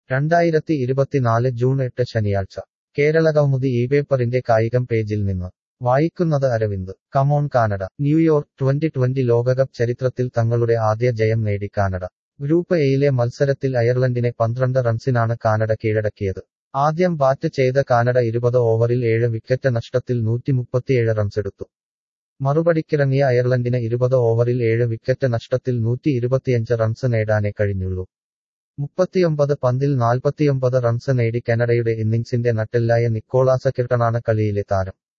രണ്ടായിരത്തി ഇരുപത്തിനാല് ജൂൺ എട്ട് ശനിയാഴ്ച കേരളകൗമുദി ഈ പേപ്പറിന്റെ കായികം പേജിൽ നിന്ന് വായിക്കുന്നത് Aravind come on Canada New York twenty twenty ലോകകപ്പ് ചരിത്രത്തിൽ തങ്ങളുടെ ആദ്യ ജയം നേടി കാനഡ ഗ്രൂപ്പ് എയിലെ മത്സരത്തിൽ അയർലൻഡിനെ പന്ത്രണ്ട് റൺസിനാണ് കാനഡ കീഴടക്കിയത് ആദ്യം ബാറ്റ് ചെയ്ത കാനഡ ഇരുപത് ഓവറിൽ ഏഴ് വിക്കറ്റ് നഷ്ടത്തിൽ നൂറ്റിമുപ്പത്തിയേഴ് റൺസെടുത്തു മറുപടിക്കിറങ്ങിയ അയർലൻഡിന് ഇരുപത് ഓവറിൽ ഏഴ് വിക്കറ്റ് നഷ്ടത്തിൽ നൂറ്റി ഇരുപത്തിയഞ്ച് റൺസ് നേടാനേ കഴിഞ്ഞുള്ളൂ മുപ്പത്തിയൊമ്പത് പന്തിൽ നാൽപ്പത്തിയൊമ്പത് റൺസ് നേടി കാനഡയുടെ ഇന്നിംഗ്സിന്റെ നട്ടെല്ലായ നിക്കോളാസ കിർട്ടണാണ് കളിയിലെ താരം